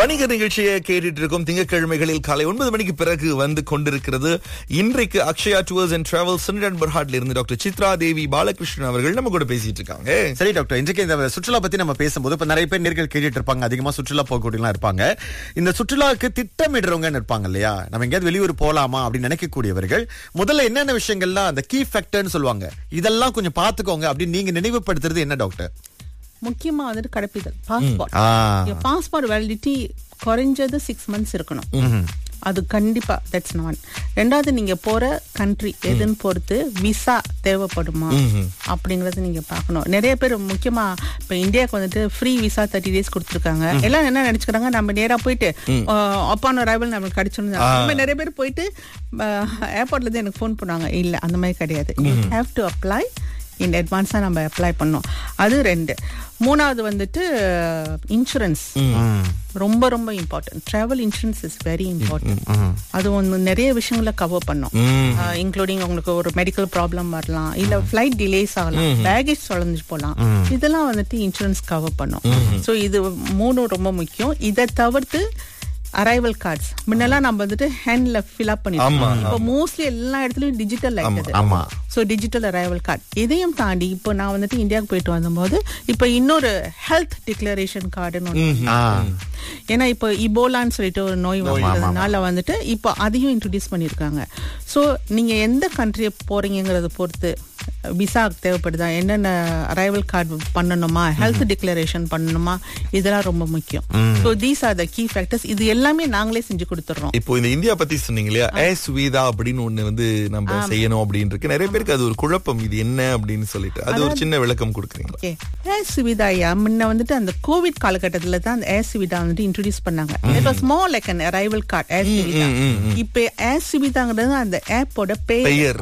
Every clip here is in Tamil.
வணிக நிகழ்ச்சியை கேட்டுட்டு இருக்கோம் திங்கட்கிழமைகளில் காலை ஒன்பது மணிக்கு பிறகு வந்து கொண்டிருக்கிறது இன்றைக்கு அக்ஷயா டூர்ஸ் அண்ட் டிராவல் சென்ட் பர்ஹாட்ல இருந்து டாக்டர் சித்ரா தேவி பாலகிருஷ்ணன் அவர்கள் நம்ம கூட பேசிட்டு இருக்காங்க சரி டாக்டர் இன்றைக்கு இந்த சுற்றுலா பத்தி நம்ம பேசும்போது இப்ப நிறைய பேர் நேர்கள் கேட்டுட்டு இருப்பாங்க அதிகமா சுற்றுலா போகக்கூடியலாம் இருப்பாங்க இந்த சுற்றுலாவுக்கு திட்டமிடுறவங்கன்னு இருப்பாங்க இல்லையா நம்ம எங்கேயாவது வெளியூர் போலாமா அப்படின்னு நினைக்கக்கூடியவர்கள் முதல்ல என்னென்ன விஷயங்கள்லாம் அந்த கீ ஃபேக்டர்னு சொல்லுவாங்க இதெல்லாம் கொஞ்சம் பாத்துக்கோங்க அப்படின்னு நீங்க நினைவுபடுத்துறது என்ன டாக்டர் முக்கியமா வந்துட்டு கடைப்பிதழ் பாஸ்போர்ட் ஆ. பாஸ்போர்ட் வேலிடிட்டி குறைஞ்சது சிக்ஸ் மந்த்ஸ் இருக்கணும் அது கண்டிப்பா தட்ஸ் ஒன் ரெண்டாவது நீங்க போற கண்ட்ரி எதுன்னு பொறுத்து விசா தேவைப்படுமா அப்படிங்கறத நீங்க பார்க்கணும் நிறைய பேர் முக்கியமா இப்ப இந்தியாவுக்கு வந்துட்டு ஃப்ரீ விசா தேர்ட்டி டேஸ் கொடுத்துருக்காங்க எல்லாம் என்ன நினைச்சுக்கிறாங்க நம்ம நேரா போயிட்டு அப்பான் அரைவல் நம்மளுக்கு கிடைச்சிடும் நம்ம நிறைய பேர் போயிட்டு ஏர்போர்ட்ல இருந்து எனக்கு ஃபோன் பண்ணுவாங்க இல்ல அந்த மாதிரி கிடையாது you have to apply in அட்வான்ஸாக நம்ம அப்ளை பண்ணோம் அது ரெண்டு மூணாவது வந்துட்டு இன்சூரன்ஸ் ரொம்ப ரொம்ப important travel insurance is very important அது ஒன்று நிறைய விஷயங்கள கவர் பண்ணும் இன்க்ளூடிங் உங்களுக்கு ஒரு மெடிக்கல் ப்ராப்ளம் வரலாம் இல்ல ஃபிளைட் டிலேஸ் ஆகலாம் பேகேஜ் தொலைஞ்சு போகலாம் இதெல்லாம் வந்துட்டு இன்சூரன்ஸ் கவர் பண்ணும் ஸோ இது மூணும் ரொம்ப முக்கியம் இதை தவிர்த்து அரைவல் கார்ட்ஸ் முன்னெல்லாம் நம்ம வந்துட்டு ஹேண்ட்ல ஃபில் அப் பண்ணிருக்கோம் இப்போ மோஸ்ட்லி எல்லா இடத்துலயும் டிஜிட்டல் ஆயிடுது ஆமா ஸோ டிஜிட்டல் அரைவல் கார்டு இதையும் தாண்டி இப்போ நான் வந்துட்டு இந்தியாவுக்கு போயிட்டு வந்தபோது இப்போ இன்னொரு ஹெல்த் டிக்ளரேஷன் கார்டுன்னு ஒன்று ஆ. ஏன்னா இப்போ இபோலான்னு சொல்லிட்டு ஒரு நோய் வந்ததுனால வந்துட்டு இப்போ அதையும் இன்ட்ரடியூஸ் பண்ணியிருக்காங்க ஸோ நீங்க எந்த கண்ட்ரியை போறீங்கிறத பொறுத்து விசா தேவைப்படுதா என்னென்ன அரைவல் கார்டு பண்ணணுமா ஹெல்த் டிக்ளரேஷன் பண்ணணுமா இதெல்லாம் ரொம்ப முக்கியம் so these are the key factors இது எல்லாமே நாங்களே செஞ்சு கொடுத்துட்றோம் இப்போ இந்த இந்தியா பத்தி சொன்னீங்க இல்லையா ஏ சுவிதா அப்படின்னு ஒண்ணு வந்து நம்ம செய்யணும் அப்படின்னு இருக்கு நிறைய பேருக்கு அது ஒரு குழப்பம் இது என்ன அப்படின்னு சொல்லிட்டு அது ஒரு சின்ன விளக்கம் கொடுக்குறீங்களா ஓகே ஏர் சுவிதாயா முன்ன வந்துட்டு அந்த கோவிட் காலகட்டத்துல தான் அந்த ஏர் சுவிதா வந்துட்டு இன்ட்ரோடியூஸ் பண்ணாங்க it was more like an arrival card air Suvidha இப்போ ஏர் சுவிதாங்கிறது அந்த ஆப்போட பேர் பெயர்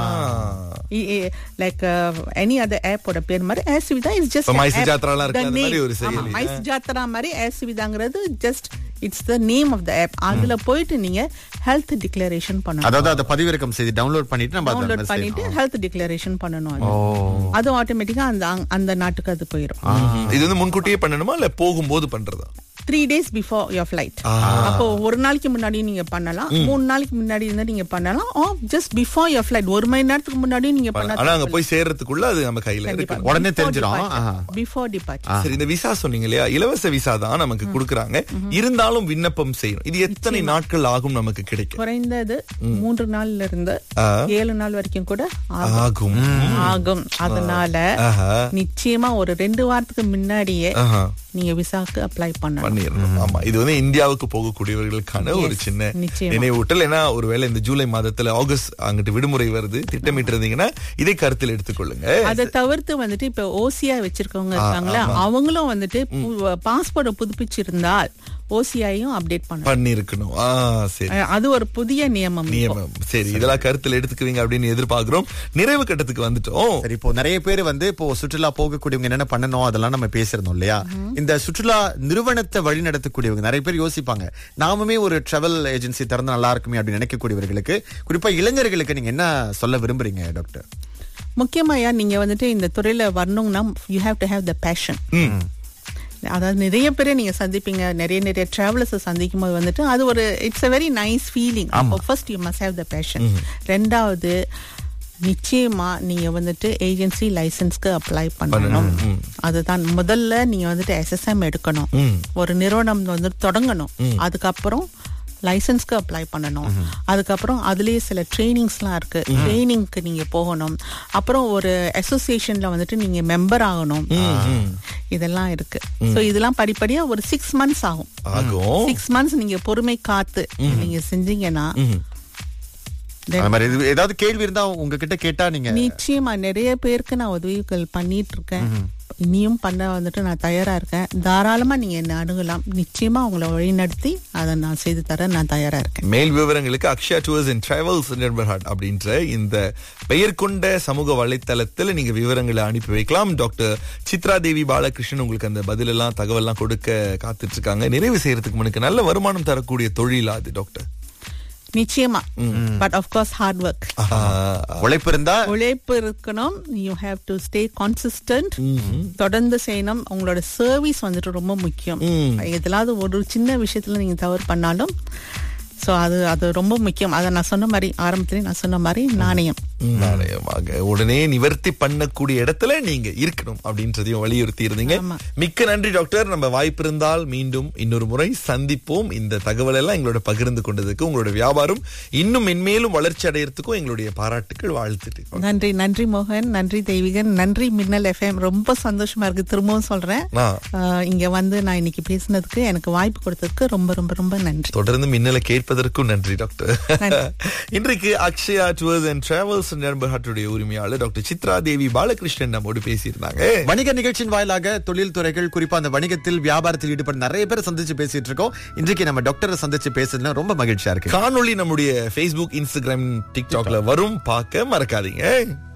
லைக் எனி அதர் ஆப்போட பேர் மாதிரி ஏர் சுவிதா இஸ் ஜஸ்ட் இப்ப மைசூர் ஜாத்ராலாம் இருக்கு, அந்த மாதிரி ஒரு செயலி. மைஸ் ஜாத்ரா மாதிரி ஏர் சுவிதாங்கிறது just it's the name of the app அதுல போயிட்டு நீங்க ஹெல்த் டிக்ளரேஷன் பண்ணணும் அதாவது அதை பதிவிறக்கம் செய்து டவுன்லோட் பண்ணிட்டு நம்ம அதை டவுன்லோட் message பண்ணிட்டு செய்யணும். ஹெல்த் டிக்ளரேஷன் பண்ணணும் அது அது ஆட்டோமேட்டிக்கா அந்த அந்த நாட்டுக்கு அது போயிடும் இது வந்து முன்கூட்டியே பண்ணணுமா இல்ல போகும்போது பண்றதா three days before your flight அப்போ ஒரு நாளைக்கு முன்னாடி நீங்க பண்ணலாம் மூணு நாளைக்கு முன்னாடி இருந்து நீங்க பண்ணலாம் or just before your flight ஒரு மணி நேரத்துக்கு முன்னாடி நீங்க ஆனா அங்க பண்ணலாம் போய் சேர்றதுக்குள்ள அது நம்ம கையில இருக்கு உடனே தெரிஞ்சிடும். ஆஹா. பிஃபோர் டிபார்ச்சர் சரி இந்த விசா சொன்னீங்க இல்லையா இலவச விசா தான் நமக்கு கொடுக்கறாங்க இருந்தாலும் விண்ணப்பம் செய்யணும் இது எத்தனை நாட்கள் ஆகும் நமக்கு கிடைக்கும் குறைந்தது மூன்று நாள்ல இருந்து ஏழு நாள் வரைக்கும் கூட ஆகும். ஆகும் ஆகும் அதனால ஆஹா. நிச்சயமா ஒரு ரெண்டு வாரத்துக்கு முன்னாடியே ஆஹா. நீங்க விசாக்கு அப்ளை பண்ணணும் பண்ணிடணும் ஆமா இது வந்து இந்தியாவுக்கு போகக்கூடியவர்களுக்கான ஒரு Yes, சின்ன நிச்சயமா. நினைவூட்டல் ஏன்னா ஒருவேளை இந்த ஜூலை மாதத்துல ஆகஸ்ட் அங்கிட்டு விடுமுறை வருது திட்டமிட்டு இருந்தீங்கன்னா இதை கருத்தில் எடுத்துக்கொள்ளுங்க அதை தவிர்த்து வந்துட்டு இப்ப ஓசிஐ வச்சிருக்கவங்க இருக்காங்களா அவங்களும் வந்துட்டு பாஸ்போர்ட் புதுப்பிச்சிருந்தால் ஓசிஐயும் அப்டேட் பண்ணணும் பண்ணிருக்கணும் ஆ சரி அஹ் அது ஒரு புதிய நியமம் இப்போ. நியமம் சரி இதெல்லாம் கருத்தில் எடுத்துக்குவீங்க அப்படின்னு எதிர்பார்க்கிறோம் நிறைவு கட்டத்துக்கு வந்துட்டோம் சரி இப்போ நிறைய பேர் வந்து இப்போ சுற்றுலா போகக்கூடியவங்க என்னென்ன பண்ணணும் அதெல்லாம் நம்ம பேசிருந்தோம் இல்லையா இந்த சுற்றுலா நிறுவனத்தை வழி நடத்தக்கூடியவங்க நிறைய பேர் யோசிப்பாங்க நாமுமே ஒரு டிராவல் ஏஜென்சி திறந்து நல்லா இருக்குமே அப்படின்னு நினைக்கக்கூடியவர்களுக்கு குறிப்பா இளைஞர்களுக்கு நீங்க என்ன சொல்ல விரும்புறீங்க டாக்டர் முக்கியமா ஐயா நீங்க வந்துட்டு இந்த துறையில வரணும்னா you have to have the passion அதாவது நிறைய பேரை நீங்க சந்திப்பீங்க நிறைய நிறைய டிராவலர்ஸ் சந்திக்கும் போது வந்துட்டு அது ஒரு it's a very nice feeling first you must have the passion ரெண்டாவது நிச்சயமா நீங்க வந்துட்டு ஏஜென்சி லைசன்ஸ்க்கு அப்ளை பண்ணணும் அதுதான் முதல்ல நீங்க வந்துட்டு எஸ்எஸ்எம் எடுக்கணும் ஒரு நிறுவனம் வந்து தொடங்கணும் அதுக்கப்புறம் லைசன்ஸ்க்கு அப்ளை பண்ணணும் அதுக்கப்புறம் அதுலயே சில ட்ரைனிங்ஸ்லாம் இருக்கு ட்ரைனிங்க்கு நீங்க போகணும் அப்புறம் ஒரு அசோசியேஷன்ல வந்துட்டு நீங்க மெம்பர் ஆகணும் இதெல்லாம் இருக்கு சோ இதெல்லாம் படிப்படியா ஒரு சிக்ஸ் மந்த்ஸ் ஆகும் ஆகும் சிக்ஸ் மந்த்ஸ் நீங்க பொறுமை காத்து நீங்க செஞ்சீங்கன்னா then அந்த மாதிரி இது- ஏதாவது கேள்வி இருந்தா உங்ககிட்ட கேட்டா நீங்க நிச்சயமா நிறைய பேருக்கு நான் உதவிகள் பண்ணிட்டு இருக்கேன் இனியும் பண்ண வந்துட்டு நான் தயாரா இருக்கேன் தாராளமா நீங்க என்ன அணுகலாம் நிச்சயமா உங்களை வழிநடத்தி அதை நான் செய்து தர நான் தயாரா இருக்கேன் மேல் விவரங்களுக்கு Akshaya tours and travels network அப்படின்ற இந்த பெயர் கொண்ட சமூக வலைத்தளத்தில் நீங்க விவரங்களை அனுப்பி வைக்கலாம் டாக்டர் சித்ரா தேவி பாலகிருஷ்ணன் உங்களுக்கு அந்த பதிலெல்லாம் தகவல்லாம் கொடுக்க காத்துட்டு இருக்காங்க நிறைவு செய்யறதுக்கு முன்னுக்கு நல்ல வருமானம் தரக்கூடிய தொழில் அது டாக்டர் நிச்சயமா பட் கோர்ஸ் ஹார்ட் ஒர்க் உழைப்பு இருந்தா உழைப்பு இருக்கணும் you have to stay consistent தொடர்ந்து செய்யணும் உங்களோட சர்வீஸ் வந்துட்டு ரொம்ப முக்கியம் எதுலாவது ஒரு சின்ன விஷயத்துல நீங்க தவறு பண்ணாலும் சோ அது அது ரொம்ப முக்கியம் அதை நான் சொன்ன மாதிரி ஆரம்பத்திலே நான் சொன்ன மாதிரி நாணயம் நாணயமாக உடனே நிவர்த்தி பண்ணக்கூடிய இடத்துல நீங்க இருக்கணும் அப்படின்றதையும் வலியுறுத்தி இருந்தீங்க ஆமா. மிக்க நன்றி டாக்டர் நம்ம வாய்ப்பு இருந்தால் மீண்டும் இன்னொரு முறை சந்திப்போம் இந்த தகவல் எல்லாம் எங்களோட பகிர்ந்து கொண்டதுக்கு உங்களோட வியாபாரம் இன்னும் மென்மேலும் வளர்ச்சி அடையறதுக்கும் எங்களுடைய பாராட்டுகள் வாழ்த்துட்டு நன்றி நன்றி மோகன் நன்றி தெய்வீகன் நன்றி மின்னல் எஃப்எம் ரொம்ப சந்தோஷமா இருக்கு திரும்பவும் சொல்றேன் ஆ. ஆஹ் இங்க வந்து நான் இன்னைக்கு பேசினதுக்கு எனக்கு வாய்ப்பு கொடுத்ததுக்கு ரொம்ப ரொம்ப ரொம்ப நன்றி தொடர்ந்து மின்னலை கேட்பதற்கும் நன்றி டாக்டர் இன்றைக்கு அக்ஷயா டூர்ஸ் அண்ட் டிராவல்ஸ் நண்பர்களுடைய உரிமையாளர் டாக்டர் சித்ரா தேவி பாலகிருஷ்ணன் நம்மோடு பேசியிருந்தாங்க வணிக நிகழ்ச்சியின் வாயிலாக தொழில் துறைகள் குறிப்பா அந்த வணிகத்தில் வியாபாரத்தில் ஈடுபட நிறைய பேர் சந்திச்சு பேசிட்டு இருக்கோம் இன்றைக்கு நம்ம டாக்டரை சந்திச்சு பேசுறதுல ரொம்ப மகிழ்ச்சியா இருக்கு காணொளி நம்முடைய Facebook இன்ஸ்டாகிராம் டிக்டாக்ல வரும் பார்க்க மறக்காதீங்க